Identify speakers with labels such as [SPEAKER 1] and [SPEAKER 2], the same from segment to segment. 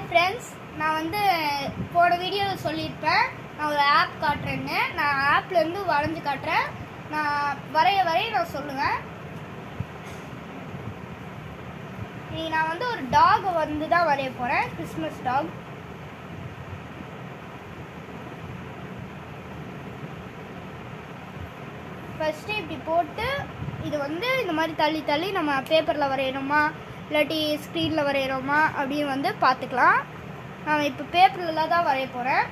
[SPEAKER 1] friends நான் வந்து போன வீடியோவில் சொல்லியிருப்பேன் நான் ஒரு ஆப் காட்டுறேன்னு நான் ஆப்லேருந்து வரைஞ்சு காட்டுறேன் நான் வரைய வரைய நான் சொல்லுவேன் இன்னைக்கு நான் வந்து ஒரு டாகை வந்து தான் வரைய போகிறேன் கிறிஸ்மஸ் டாக் ஃபஸ்ட்டு இப்படி போட்டு இது வந்து இந்த மாதிரி தள்ளி தள்ளி நம்ம பேப்பரில் வரையணுமா இல்லாட்டி ஸ்க்ரீனில் வரைகிறோமா அப்படின்னு வந்து பார்த்துக்கலாம் நான் இப்போ பேப்பரில் தான் வரைய போகிறேன்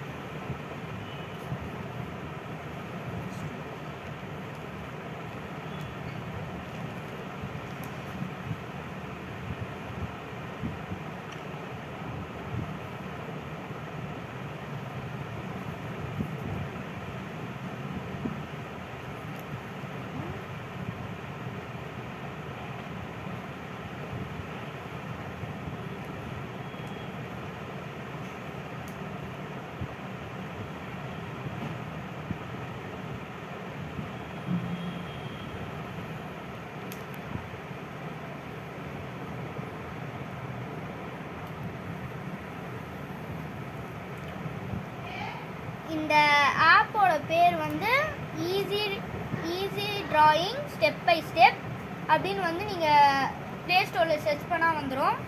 [SPEAKER 1] இந்த ஆப்போட பேர் வந்து easy easy drawing step by step அப்படின்னு வந்து நீங்கள் ப்ளே ஸ்டோரில் சர்ச் பண்ணால் வந்துடும்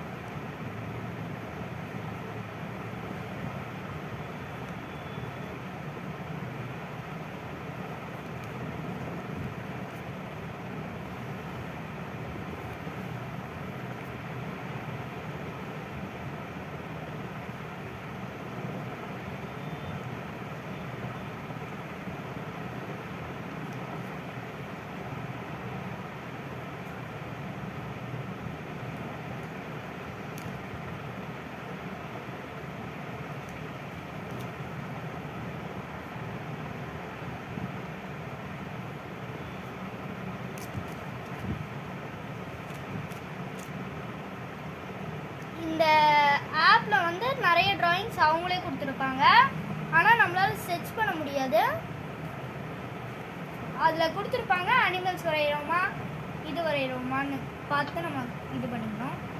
[SPEAKER 1] இந்த ஆப்பில் வந்து நிறைய டிராயிங்ஸ் அவங்களே கொடுத்துருப்பாங்க ஆனால் நம்மளால செர்ச் பண்ண முடியாது அதில் கொடுத்துருப்பாங்க அனிமல்ஸ் வரைகிறோமா இது வரைகிறோமான்னு பார்த்து நம்ம இது பண்ணிக்கணும்